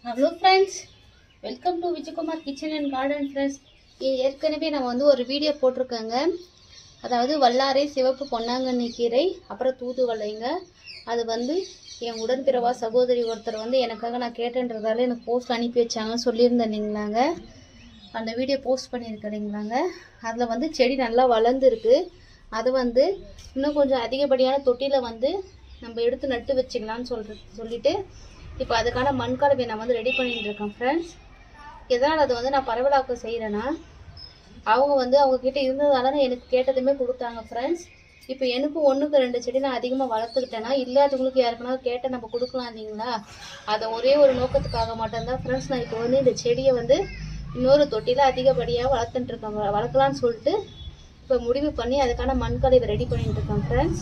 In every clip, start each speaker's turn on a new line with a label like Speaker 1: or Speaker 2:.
Speaker 1: hello friends welcome to Vijayakumar kitchen and garden friends ஏற்கனவே நான் வந்து ஒரு வீடியோ போட்டிருக்கேங்க அதாவது வல்லாரை சிவப்பு பொன்னாங்கண்ணி கீரை அப்புறம் தூதுவளைங்க அது வந்து என் உடன்பிறவா சகோதரி ஒருத்தர் வந்து எனக்காக நான் கேட்டேன்றதால எனக்கு போஸ்ட் அனுப்பி வச்சாங்க சொல்லியிருந்தேன் இல்லைங்களாங்க அந்த வீடியோ போஸ்ட் பண்ணியிருக்கேன் இல்லைங்களாங்க அதில் வந்து செடி நல்லா வளர்ந்துருக்கு அது வந்து இன்னும் கொஞ்சம் அதிகப்படியான தொட்டியில் வந்து நம்ம எடுத்து நட்டு வச்சுக்கலாம்னு சொல்ற சொல்லிட்டு இப்போ அதுக்கான மண் கலவை நான் வந்து ரெடி பண்ணிட்டு இருக்கேன் ஃப்ரெண்ட்ஸ் எதனால் அது வந்து நான் பரவலாக்கம் செய்கிறேன்னா அவங்க வந்து அவங்க கிட்ட இருந்ததால நான் எனக்கு கேட்டதுமே கொடுத்தாங்க ஃப்ரெண்ட்ஸ் இப்போ எனக்கும் ஒன்றுக்கு ரெண்டு செடி நான் அதிகமாக வளர்த்துக்கிட்டேன்னா இல்லாதவங்களுக்கு யாருக்குன்னா கேட்ட நம்ம கொடுக்கலாம் இல்லைங்களா அதை ஒரே ஒரு நோக்கத்துக்காக மட்டும்தான் ஃப்ரெண்ட்ஸ் நான் இப்போ வந்து இந்த செடியை வந்து இன்னொரு தொட்டியில் அதிகப்படியாக வளர்த்துட்டு இருக்கேன் வ- வளர்க்கலாம்னு சொல்லிட்டு இப்போ முடிவு பண்ணி அதுக்கான மண் கலவை ரெடி பண்ணிட்டு இருக்கேன் ஃப்ரெண்ட்ஸ்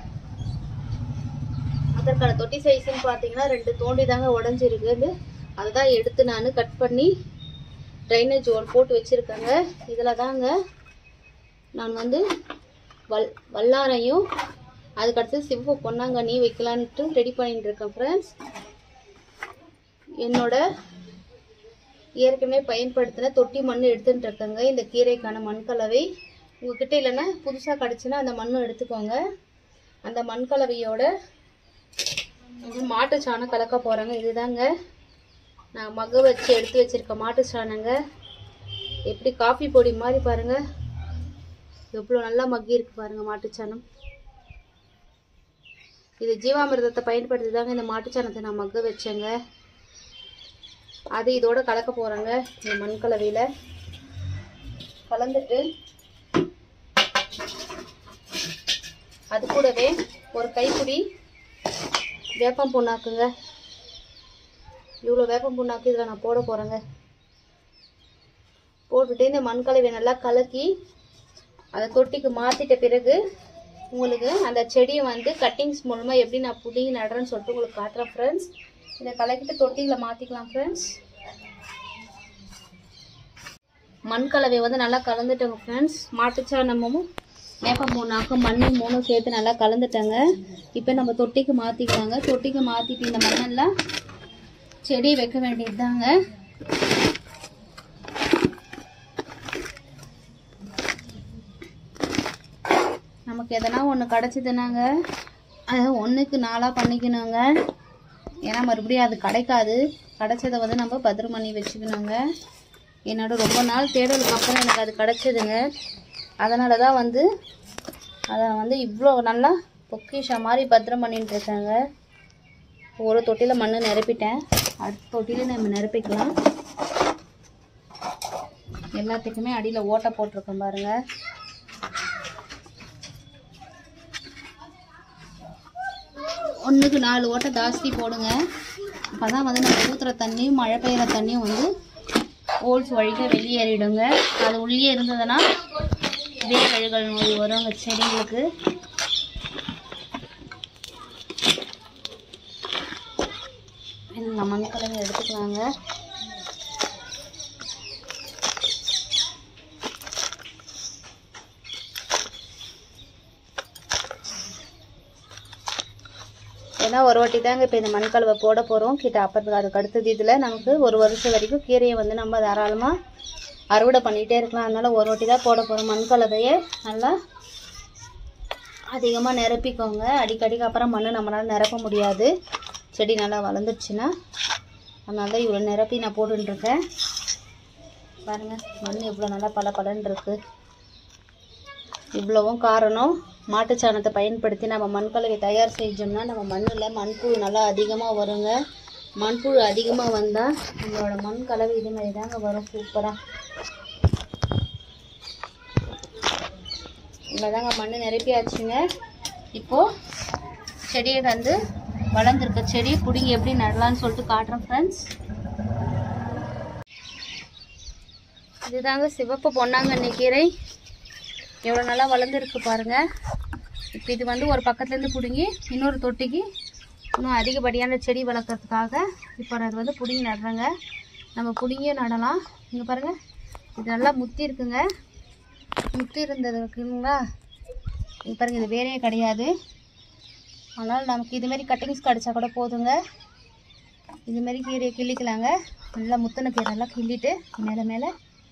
Speaker 1: அதற்கான தொட்டி சைஸ்ன்னு பார்த்தீங்கன்னா ரெண்டு தோண்டி தாங்க உடஞ்சிருக்கு அதுதான் எடுத்து நான் கட் பண்ணி ட்ரைனேஜ் ஓல் போட்டு வச்சுருக்கேங்க இதில் தாங்க நான் வந்து வல் வல்லாரையும் அதுக்கடுத்து சிவப்பு பொன்னாங்கண்ணி வைக்கலான்ட்டு ரெடி பண்ணிட்டு இருக்கேன் ஃப்ரெண்ட்ஸ் என்னோட ஏற்கனவே பயன்படுத்தின தொட்டி மண் எடுத்துட்டு இருக்கேங்க இந்த கீரைக்கான மண் கலவை உங்ககிட்ட இல்லைன்னா புதுசாக கிடச்சுன்னா அந்த மண்ணும் எடுத்துக்கோங்க அந்த மண் கலவையோட இது மாட்டு சாணம் கலக்க போகிறேங்க இதுதாங்க நான் மக வச்சு எடுத்து வச்சிருக்க மாட்டு சாணங்க எப்படி காஃபி பொடி மாதிரி பாருங்க எவ்வளோ நல்லா மக்கி இருக்கு பாருங்க மாட்டு சாணம் இது ஜீவாமிர்தத்தை பயன்படுத்தி தாங்க இந்த மாட்டு சாணத்தை நான் மக்க வச்சேங்க அது இதோட கலக்க போகிறேங்க இந்த மண் கலவையில் கலந்துட்டு அது கூடவே ஒரு கைப்பிடி வேப்பம் புண்ணாக்குங்க இவ்வளோ வேப்பம் புண்ணாக்கு இதில் நான் போட போகிறேங்க போட்டுட்டு இந்த மண் கலவை நல்லா கலக்கி அதை தொட்டிக்கு மாற்றிட்ட பிறகு உங்களுக்கு அந்த செடியை வந்து கட்டிங்ஸ் மூலமாக எப்படி நான் புடிங்கி நடுறேன்னு சொல்லிட்டு உங்களுக்கு காட்டுறேன் ஃப்ரெண்ட்ஸ் இதை கலக்கிட்டு தொட்டியில் மாற்றிக்கலாம் ஃப்ரெண்ட்ஸ் மண் கலவை வந்து நல்லா கலந்துட்டோங்க ஃப்ரெண்ட்ஸ் மாட்டுச்சாணமும் வேப்பம் மூணாக்கும் மண்ணும் மூணும் சேர்த்து நல்லா கலந்துட்டேங்க இப்போ நம்ம தொட்டிக்கு மாற்றிக்கலாங்க தொட்டிக்கு மாற்றிட்டு இந்த மண்ணெல்லாம் செடி வைக்க வேண்டியதுதாங்க நமக்கு எதனா ஒன்று கிடச்சிதுனாங்க அதை ஒன்றுக்கு நாளாக பண்ணிக்கணுங்க ஏன்னா மறுபடியும் அது கிடைக்காது கிடைச்சதை வந்து நம்ம பத்திரம் பண்ணி வச்சுக்கணுங்க என்னோட ரொம்ப நாள் தேடலுக்கு அப்புறம் எனக்கு அது கிடச்சிதுங்க அதனால தான் வந்து அதை வந்து இவ்வளோ நல்லா பொக்கிஷா மாதிரி பத்திரம் பண்ணிட்டு இருக்கேங்க ஒரு தொட்டியில் மண் நிரப்பிட்டேன் அடுத்த தொட்டியில் நம்ம நிரப்பிக்கலாம் எல்லாத்துக்குமே அடியில் ஓட்டை போட்டிருக்கேன் பாருங்க ஒன்றுக்கு நாலு ஓட்டை ஜாஸ்தி போடுங்க அப்போ தான் வந்து நம்ம ஊற்றுற தண்ணியும் மழை பெய்கிற தண்ணியும் வந்து ஹோல்ஸ் வழியாக வெளியேறிடுங்க அது உள்ளே இருந்ததுன்னா வேர் அழுகல் நோய் வருங்க செடிங்களுக்கு இந்த மண் கலவை எடுத்துக்கலாங்க ஏன்னா ஒரு வாட்டி தாங்க இப்போ இந்த மண் கலவை போட போகிறோம் கிட்ட அப்புறத்துக்கு அதுக்கு அடுத்தது இதில் நமக்கு ஒரு வருஷம் வரைக்கும் கீரையை வந்து நம்ம தாராளமாக அறுவடை பண்ணிகிட்டே இருக்கலாம் அதனால் ஒரு வாட்டி தான் போட போகிறோம் மண் கலவையை நல்லா அதிகமாக நிரப்பிக்கோங்க அடிக்கடிக்கு அப்புறம் மண் நம்மளால் நிரப்ப முடியாது செடி நல்லா வளர்ந்துருச்சுன்னா அதனால தான் இவ்வளோ நிரப்பி நான் போட்டுருக்கேன் பாருங்கள் மண் எவ்வளோ நல்லா பல பலன்னு இருக்கு இவ்வளவும் காரணம் மாட்டுச்சாணத்தை பயன்படுத்தி நம்ம மண் கலவை தயார் செஞ்சோம்னா நம்ம மண்ணில் மண்புழு நல்லா அதிகமாக வருங்க மண்புழு அதிகமாக வந்தால் நம்மளோட மண் கலவை இது மாதிரி தாங்க வரும் சூப்பராக இவ்வளோ தாங்க மண் நிரப்பியாச்சுங்க இப்போது செடியை வந்து வளர்ந்துருக்க செடியை பிடிங்கி எப்படி நடலாம்னு சொல்லிட்டு காட்டுறேன் ஃப்ரெண்ட்ஸ் இதுதாங்க சிவப்பு பொன்னாங்கண்ணி கீரை எவ்வளோ நல்லா வளர்ந்துருக்கு பாருங்க இப்போ இது வந்து ஒரு பக்கத்துலேருந்து பிடுங்கி இன்னொரு தொட்டிக்கு இன்னும் அதிகப்படியான செடி வளர்க்குறதுக்காக இப்போ நான் அது வந்து பிடுங்கி நடுறேங்க நம்ம பிடுங்கியும் நடலாம் இங்கே பாருங்கள் இது நல்லா முத்தி இருக்குங்க முத்தி இருந்தது இருக்குங்களா இங்கே பாருங்கள் இது வேறே கிடையாது ஆனால் நமக்கு இதுமாரி கட்டிங்ஸ் கிடச்சா கூட போதுங்க இது மாதிரி கீரையை கிள்ளிக்கலாங்க நல்லா முத்தின கீரை எல்லாம் கிள்ளிட்டு மேலே மேலே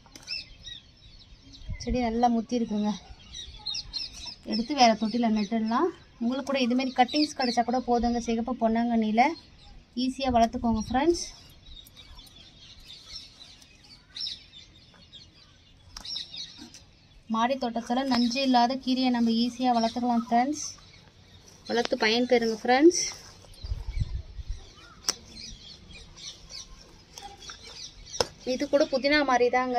Speaker 1: செடி நல்லா முத்தி இருக்குங்க எடுத்து வேறு தொட்டியில் நட்டுடலாம் உங்களுக்கு கூட இதுமாரி கட்டிங்ஸ் கிடச்சா கூட போதுங்க சிகப்பு பொன்னாங்கண்ணியில் ஈஸியாக வளர்த்துக்கோங்க ஃப்ரெண்ட்ஸ் மாடி தோட்டத்தில் நஞ்சு இல்லாத கீரையை நம்ம ஈஸியாக வளர்த்துக்கலாம் ஃப்ரெண்ட்ஸ் வளர்த்து பயன் பெறுங்க ஃப்ரெண்ட்ஸ் இது கூட புதினா மாதிரி தாங்க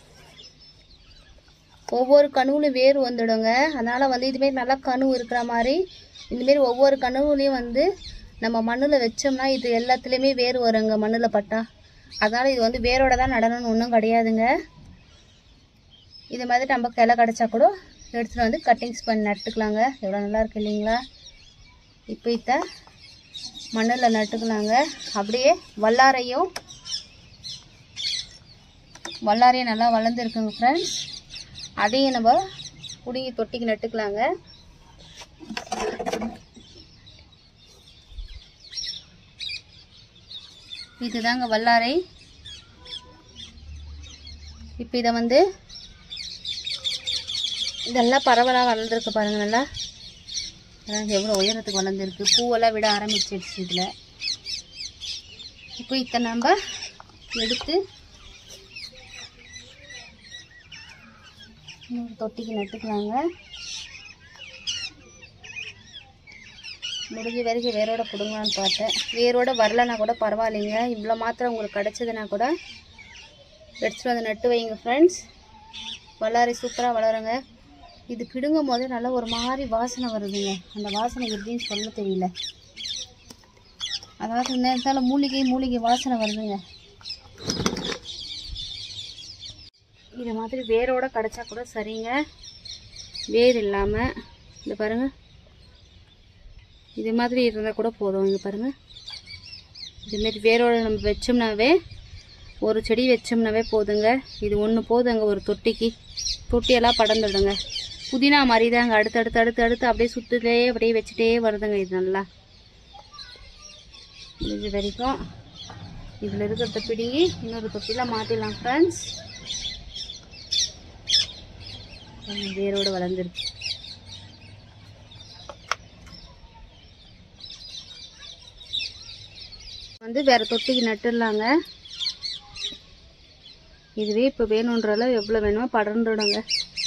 Speaker 1: ஒவ்வொரு கணுவிலும் வேர் வந்துடுங்க அதனால் வந்து இதுமாரி நல்லா கனு இருக்கிற மாதிரி இந்தமாரி ஒவ்வொரு கணுவுலையும் வந்து நம்ம மண்ணில் வச்சோம்னா இது எல்லாத்துலேயுமே வேர் வருங்க மண்ணில் பட்டா அதனால் இது வந்து வேரோட தான் நடணும்னு ஒன்றும் கிடையாதுங்க இது மாதிரி நம்ம கிளை கிடச்சா கூட எடுத்துகிட்டு வந்து கட்டிங்ஸ் பண்ணி நட்டுக்கலாங்க எவ்வளோ நல்லா இருக்கு இல்லைங்களா இப்போ இத்த மண்ணில் நட்டுக்கலாங்க அப்படியே வல்லாரையும் வல்லாரையும் நல்லா வளர்ந்துருக்குங்க ஃப்ரெண்ட்ஸ் அதையும் நம்ம பிடுங்கி தொட்டிக்கு நட்டுக்கலாங்க இதுதாங்க வல்லாரை இப்போ இதை வந்து இதெல்லாம் பரவலாக வளர்ந்துருக்கு பாருங்க நல்லா அதான் எவ்வளோ உயரத்துக்கு வளர்ந்துருக்கு பூவெல்லாம் விட ஆரம்பிச்சிடுச்சு இதில் இப்போ இதை நம்ம எடுத்து இன்னொரு தொட்டிக்கு நட்டுக்கலாங்க முடிஞ்ச வரைக்கும் வேரோட பிடுங்கலான்னு பார்த்தேன் வேரோட வரலனா கூட பரவாயில்லைங்க இவ்வளோ மாத்திரம் உங்களுக்கு கிடச்சதுன்னா கூட எடுத்துகிட்டு வந்து நட்டு வைங்க ஃப்ரெண்ட்ஸ் வல்லாரி சூப்பராக வளருங்க இது பிடுங்கும் போது நல்லா ஒரு மாதிரி வாசனை வருதுங்க அந்த வாசனை எப்படின்னு சொல்ல தெரியல அதாவது நேரத்தால் மூலிகை மூலிகை வாசனை வருதுங்க இது மாதிரி வேரோட கிடச்சா கூட சரிங்க வேர் இல்லாமல் இந்த பாருங்கள் இது மாதிரி இருந்தால் கூட போதும் இங்கே பாருங்கள் இதுமாரி வேரோட நம்ம வச்சோம்னாவே ஒரு செடி வச்சோம்னாவே போதுங்க இது ஒன்று போதுங்க ஒரு தொட்டிக்கு தொட்டியெல்லாம் படர்ந்துடுங்க புதினா மாதிரி தாங்க அடுத்து அடுத்து அடுத்து அடுத்து அப்படியே சுற்றுலே அப்படியே வச்சுட்டே வருதுங்க இது நல்லா இது வரைக்கும் இதில் இருக்கிறத பிடுங்கி இன்னொரு தொட்டியில் மாற்றிடலாம் ஃப்ரெண்ட்ஸ் வேரோடு வளர்ந்துருக்கு வந்து வேற தொட்டிக்கு நட்டுடலாங்க இதுவே இப்போ வேணுன்றல எவ்வளோ வேணுமோ படர்ந்துடுங்க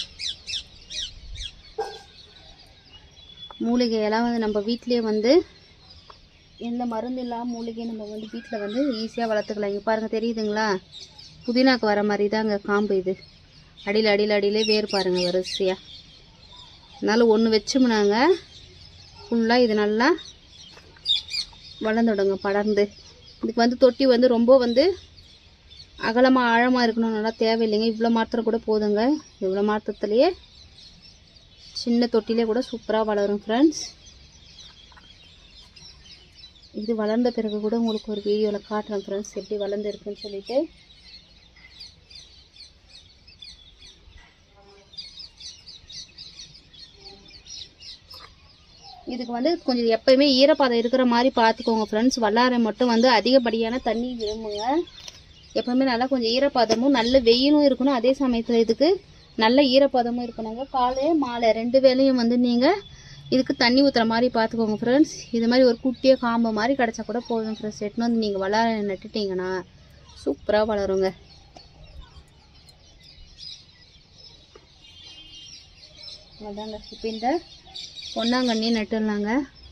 Speaker 1: மூலிகையெல்லாம் வந்து நம்ம வீட்டிலேயே வந்து எந்த மருந்து இல்லாமல் மூலிகை நம்ம வந்து வீட்டில் வந்து ஈஸியாக வளர்த்துக்கலாம் இங்கே பாருங்கள் தெரியுதுங்களா புதினாக்கு வர மாதிரி தாங்க காம்பு இது அடியில் அடியில் அடியிலே வேர் பாருங்கள் வரிசையாக அதனால் ஒன்று வச்சோம்னாங்க ஃபுல்லாக இது நல்லா வளர்ந்துடுங்க படர்ந்து இதுக்கு வந்து தொட்டி வந்து ரொம்ப வந்து அகலமாக ஆழமாக இருக்கணும் நல்லா தேவையில்லைங்க இவ்வளோ மாத்திரம் கூட போதுங்க இவ்வளோ மாத்திரத்துலேயே சின்ன தொட்டிலே கூட சூப்பராக வளரும் ஃப்ரெண்ட்ஸ் இது வளர்ந்த பிறகு கூட உங்களுக்கு ஒரு வீடியோவில் காட்டுறேன் ஃப்ரெண்ட்ஸ் எப்படி வளர்ந்துருக்குன்னு சொல்லிட்டு இதுக்கு வந்து கொஞ்சம் எப்பயுமே ஈரப்பதம் இருக்கிற மாதிரி பார்த்துக்கோங்க ஃப்ரெண்ட்ஸ் வல்லாரை மட்டும் வந்து அதிகப்படியான தண்ணி விரும்புங்க எப்பவுமே நல்லா கொஞ்சம் ஈரப்பதமும் நல்ல வெயிலும் இருக்கணும் அதே சமயத்தில் இதுக்கு நல்ல ஈரப்பதமும் இருக்கணுங்க காலை மாலை ரெண்டு வேளையும் வந்து நீங்கள் இதுக்கு தண்ணி ஊற்றுற மாதிரி பார்த்துக்கோங்க ஃப்ரெண்ட்ஸ் இது மாதிரி ஒரு குட்டியே காம்பு மாதிரி கிடச்சா கூட போதும் ஃப்ரெண்ட்ஸ் எட்டுன்னு வந்து நீங்கள் வளர நட்டுட்டீங்கன்னா சூப்பராக வளருங்க அதாங்க இப்போ இந்த பொன்னாங்கண்ணி நட்டுடலாங்க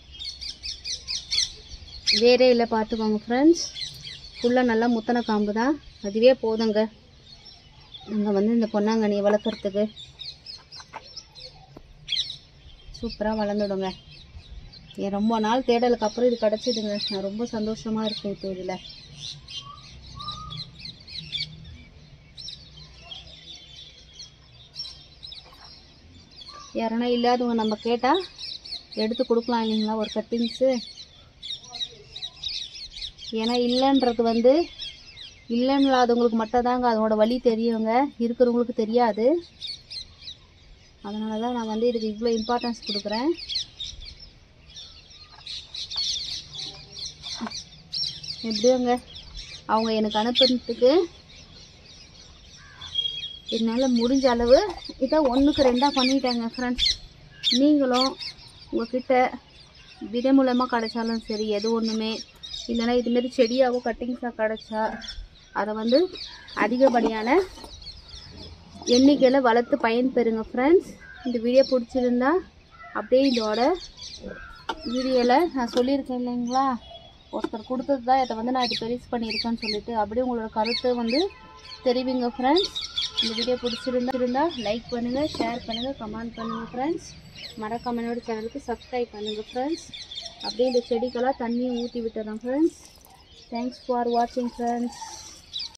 Speaker 1: வேறே இல்லை பார்த்துக்கோங்க ஃப்ரெண்ட்ஸ் ஃபுல்லாக நல்லா முத்தன காம்பு தான் அதுவே போதுங்க நம்ம வந்து இந்த பொன்னாங்கண்ணியை வளர்க்குறதுக்கு சூப்பராக வளர்ந்துடுங்க என் ரொம்ப நாள் தேடலுக்கு அப்புறம் இது கிடச்சிதுங்க நான் ரொம்ப சந்தோஷமாக இருக்கேன் இப்போ இதில் யாருன்னா இல்லாதவங்க நம்ம கேட்டால் எடுத்து கொடுக்கலாம் இல்லைங்களா ஒரு கட்டிங்ஸு ஏன்னா இல்லைன்றது வந்து இல்லைன்னு இல்லாதவங்களுக்கு மட்டும் தாங்க அதோட வழி தெரியுங்க இருக்கிறவங்களுக்கு தெரியாது அதனால தான் நான் வந்து இதுக்கு இவ்வளோ இம்பார்ட்டன்ஸ் கொடுக்குறேன் எப்படியோங்க அவங்க எனக்கு அனுப்புறதுக்கு என்னால் முடிஞ்ச அளவு இதை ஒன்றுக்கு ரெண்டாக பண்ணிட்டேங்க ஃப்ரெண்ட்ஸ் நீங்களும் உங்ககிட்ட விதை மூலமாக கிடைச்சாலும் சரி எது ஒன்றுமே இல்லைன்னா இதுமாரி செடியாவோ கட்டிங்ஸாக கிடைச்சா அதை வந்து அதிகப்படியான எண்ணிக்கையில் வளர்த்து பயன்பெறுங்க ஃப்ரெண்ட்ஸ் இந்த வீடியோ பிடிச்சிருந்தா அப்படியே இதோட வீடியோவில் நான் சொல்லியிருக்கேன் இல்லைங்களா ஒருத்தர் கொடுத்தது தான் இதை வந்து நான் இது பெருசு பண்ணியிருக்கேன்னு சொல்லிட்டு அப்படியே உங்களோட கருத்தை வந்து தெரிவிங்க ஃப்ரெண்ட்ஸ் இந்த வீடியோ பிடிச்சிருந்தா இருந்தா லைக் பண்ணுங்கள் ஷேர் பண்ணுங்கள் கமெண்ட் பண்ணுங்கள் ஃப்ரெண்ட்ஸ் மறக்காம என்னோட சேனலுக்கு சப்ஸ்கிரைப் பண்ணுங்கள் ஃப்ரெண்ட்ஸ் அப்படியே இந்த செடிக்கெல்லாம் தண்ணி ஊற்றி விட்டுறேன் ஃப்ரெண்ட்ஸ் தேங்க்ஸ் ஃபார் வாட்சிங் ஃப்ரெண்ட்ஸ்